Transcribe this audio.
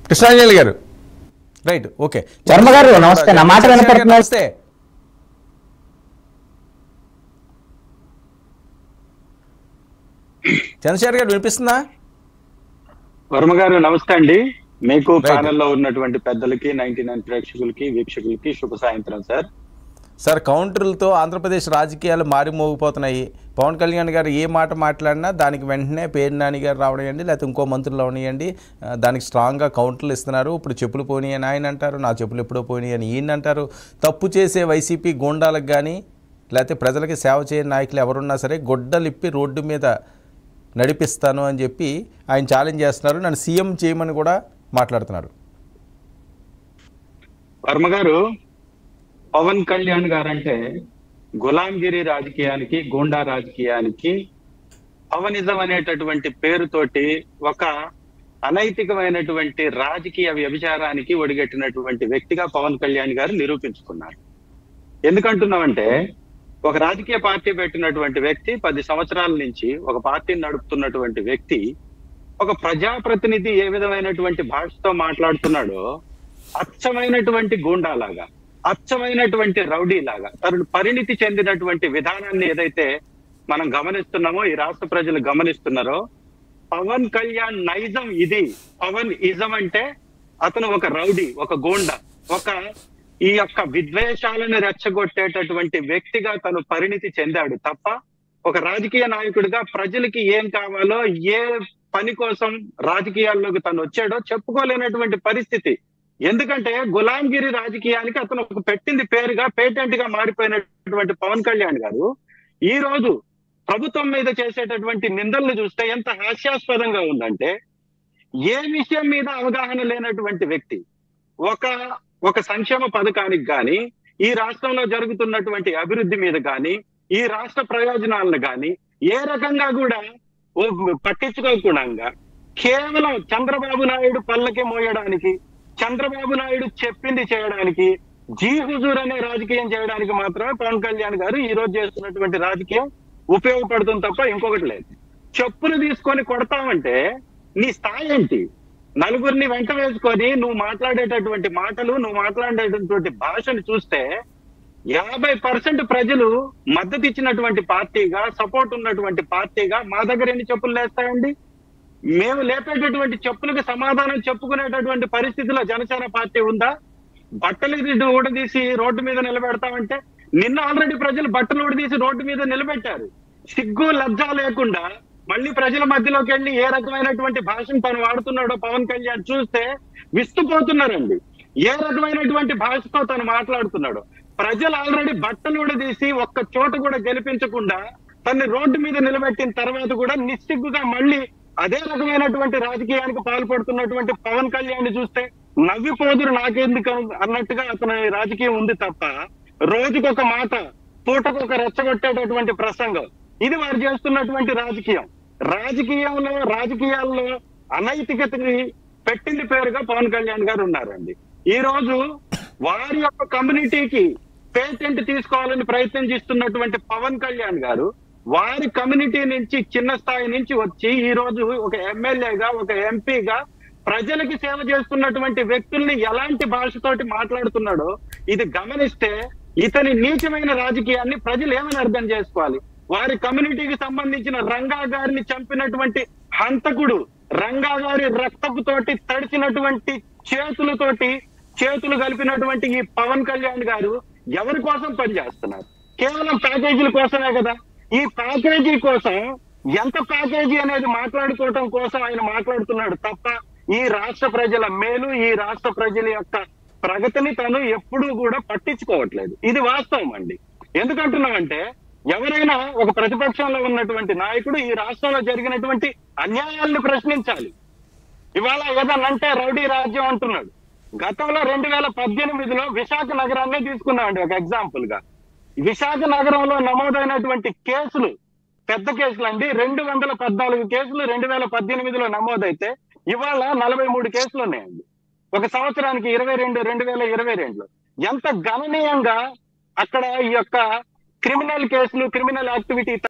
కృష్ణాంజలి గారు right okay Varma గారు, నమస్తే. నా మాట చంద్రశేఖర్ గారు, వినపడుతుందా? నమస్తే చంద్రశేఖర్ గారు వినిపిస్తుందా వర్మ గారు నమస్తే అండి మీకు Right. ప్యానెల్లో ఉన్నటువంటి పెద్దలకి నైన్టీ నైన్ ప్రేక్షకులకి వీక్షకులకి శుభ సాయంత్రం సార్ సార్ కౌంటర్లతో ఆంధ్రప్రదేశ్ రాజకీయాలు మారిమోగిపోతున్నాయి పవన్ కళ్యాణ్ గారు ఏ మాట మాట్లాడినా దానికి వెంటనే పేరు నాని గారు రావనియండి లేకపోతే ఇంకో మంత్రులు అవనియండి ఆ, దానికి స్ట్రాంగ్గా కౌంటర్లు ఇస్తున్నారు ఇప్పుడు చెప్పులు పోనీ అని ఆయన అంటారు నా చెప్పులు ఎప్పుడో పోనీ అని ఈయన అంటారు తప్పు చేసే వైసీపీ గూండాలకు కానీ లేకపోతే ప్రజలకి సేవ చేయని నాయకులు ఎవరున్నా సరే గొడ్డలిప్పి రోడ్డు మీద నడిపిస్తాను అని చెప్పి ఆయన ఛాలెంజ్ చేస్తున్నారు నన్ను సీఎం చేయమని కూడా మాట్లాడుతున్నారు వర్మ గారు పవన్ కళ్యాణ్ గారు అంటే గులాంగిరి రాజకీయానికి గూండా రాజకీయానికి పవనిజం అనేటటువంటి పేరుతోటి ఒక అనైతికమైనటువంటి రాజకీయ వ్యభిచారానికి ఒడిగట్టినటువంటి వ్యక్తిగా పవన్ కళ్యాణ్ గారు నిరూపించుకున్నారు ఎందుకంటున్నామంటే ఒక రాజకీయ పార్టీ పెట్టినటువంటి వ్యక్తి పది సంవత్సరాల నుంచి ఒక పార్టీని నడుపుతున్నటువంటి వ్యక్తి ఒక ప్రజాప్రతినిధి ఏ విధమైనటువంటి భాషతో మాట్లాడుతున్నాడో అచ్చమైనటువంటి గూండాలాగా అచ్చమైనటువంటి రౌడీ లాగా తను పరిణితి చెందినటువంటి విధానాన్ని ఏదైతే మనం గమనిస్తున్నామో ఈ రాష్ట్ర ప్రజలు గమనిస్తున్నారో పవన్ కళ్యాణ్ నైజం ఇది పవన్ ఇజం అంటే అతను ఒక రౌడీ ఒక గూండా ఒక ఈ యొక్క విద్వేషాలను రెచ్చగొట్టేటటువంటి వ్యక్తిగా తను పరిణితి చెందాడు తప్ప ఒక రాజకీయ నాయకుడిగా ప్రజలకి ఏం కావాలో ఏ పని కోసం రాజకీయాల్లోకి తను వచ్చాడో చెప్పుకోలేనటువంటి పరిస్థితి ఎందుకంటే గులాంగిరి రాజకీయానికి అతను ఒక పెట్టింది పేరుగా పేటెంట్ గా మారిపోయినటువంటి పవన్ కళ్యాణ్ గారు ఈ రోజు ప్రభుత్వం మీద చేసేటటువంటి నిందలను చూస్తే ఎంత హాస్యాస్పదంగా ఉందంటే ఏ విషయం మీద అవగాహన లేనటువంటి వ్యక్తి ఒక ఒక సంక్షేమ పథకానికి గాని ఈ రాష్ట్రంలో జరుగుతున్నటువంటి అభివృద్ధి మీద గాని ఈ రాష్ట్ర ప్రయోజనాలను గాని ఏ రకంగా కూడా ఓ పట్టించుకోకుండా కేవలం చంద్రబాబు నాయుడు పల్లకి మోయడానికి చంద్రబాబు నాయుడు చెప్పింది చేయడానికి జీ హుజూర్ అనే రాజకీయం చేయడానికి మాత్రమే పవన్ కళ్యాణ్ గారు ఈ రోజు చేస్తున్నటువంటి రాజకీయం ఉపయోగపడుతుంది తప్ప ఇంకొకటి లేదు చెప్పులు తీసుకొని కొడతామంటే నీ స్థాయి ఏంటి నలుగురిని వెంట వేసుకొని నువ్వు మాట్లాడేటటువంటి మాటలు నువ్వు మాట్లాడేటటువంటి భాషను చూస్తే యాభై పర్సెంట్ ప్రజలు మద్దతు ఇచ్చినటువంటి పార్టీగా సపోర్ట్ ఉన్నటువంటి పార్టీగా మా దగ్గర ఎన్ని చెప్పులు లేస్తాయండి మేము లేపేటటువంటి చెప్పులకు సమాధానం చెప్పుకునేటటువంటి పరిస్థితిలో జనసేన పార్టీ ఉందా బట్టలు ఇది ఊడదీసి రోడ్డు మీద నిలబెడతామంటే నిన్న ఆల్రెడీ ప్రజలు బట్టలు ఊడదీసి రోడ్డు మీద నిలబెట్టారు సిగ్గు లజ్జ లేకుండా మళ్ళీ ప్రజల మధ్యలోకి వెళ్ళి ఏ రకమైనటువంటి భాషను తను వాడుతున్నాడో పవన్ కళ్యాణ్ చూస్తే విస్తుపోతున్నారండి ఏ రకమైనటువంటి భాషతో తను మాట్లాడుతున్నాడో ప్రజలు ఆల్రెడీ బట్టలు ఊడదీసి ఒక్క చోట కూడా గెలిపించకుండా తన్ని రోడ్డు మీద నిలబెట్టిన తర్వాత కూడా నిస్సిగ్గుగా మళ్ళీ అదే రకమైనటువంటి రాజకీయానికి పాల్పడుతున్నటువంటి పవన్ కళ్యాణ్ చూస్తే నవ్విపోదురు నాకెందుకు అన్నట్టుగా అతని రాజకీయం ఉంది తప్ప రోజుకొక మాట పూటకొక రెచ్చగొట్టేటటువంటి ప్రసంగం ఇది వారు చేస్తున్నటువంటి రాజకీయం రాజకీయంలో రాజకీయాల్లో అనైతికతని పెట్టింది పేరుగా పవన్ కళ్యాణ్ గారు ఉన్నారండి ఈ రోజు వారి యొక్క కమ్యూనిటీకి పేటెంట్ తీసుకోవాలని ప్రయత్నం చేస్తున్నటువంటి పవన్ కళ్యాణ్ గారు వారి కమ్యూనిటీ నుంచి చిన్న స్థాయి నుంచి వచ్చి ఈ రోజు ఒక ఎమ్మెల్యేగా ఒక ఎంపీగా ప్రజలకి సేవ చేస్తున్నటువంటి వ్యక్తుల్ని ఎలాంటి భాషతోటి మాట్లాడుతున్నాడో ఇది గమనిస్తే ఇతని నీచమైన రాజకీయాన్ని ప్రజలు ఏమని అర్థం చేసుకోవాలి వారి కమ్యూనిటీకి సంబంధించిన రంగా గారిని చంపినటువంటి హంతకుడు రంగా గారి రక్తపు తోటి తడిచినటువంటి చేతులతోటి చేతులు కలిపినటువంటి ఈ పవన్ కళ్యాణ్ గారు ఎవరి కోసం పనిచేస్తున్నారు కేవలం ప్యాకేజీల కోసమే కదా ఈ ప్యాకేజీ కోసం ఎంత ప్యాకేజీ అనేది మాట్లాడుకోవటం కోసం ఆయన మాట్లాడుతున్నాడు తప్ప ఈ రాష్ట్ర ప్రజల మేలు ఈ రాష్ట్ర ప్రజల యొక్క ప్రగతిని తను ఎప్పుడూ కూడా పట్టించుకోవట్లేదు ఇది వాస్తవం అండి ఎందుకంటున్నామంటే ఎవరైనా ఒక ప్రతిపక్షంలో ఉన్నటువంటి నాయకుడు ఈ రాష్ట్రంలో జరిగినటువంటి అన్యాయాలను ప్రశ్నించాలి ఇవాళ ఏదన్నంటే రౌడీ రాజ్యం అంటున్నాడు గతంలో రెండు వేల పద్దెనిమిదిలో విశాఖ నగరాన్ని తీసుకున్నామండి ఒక ఎగ్జాంపుల్ గా విశాఖ నగరంలో నమోదైనటువంటి కేసులు పెద్ద కేసులు అండి రెండు వందల పద్నాలుగు కేసులు రెండు వేల పద్దెనిమిదిలో నమోదైతే ఇవాళ నలభై మూడు కేసులు ఉన్నాయండి ఒక సంవత్సరానికి ఇరవై రెండు రెండు వేల ఇరవై రెండులో ఎంత గణనీయంగా అక్కడ ఈ యొక్క క్రిమినల్ కేసులు క్రిమినల్ యాక్టివిటీ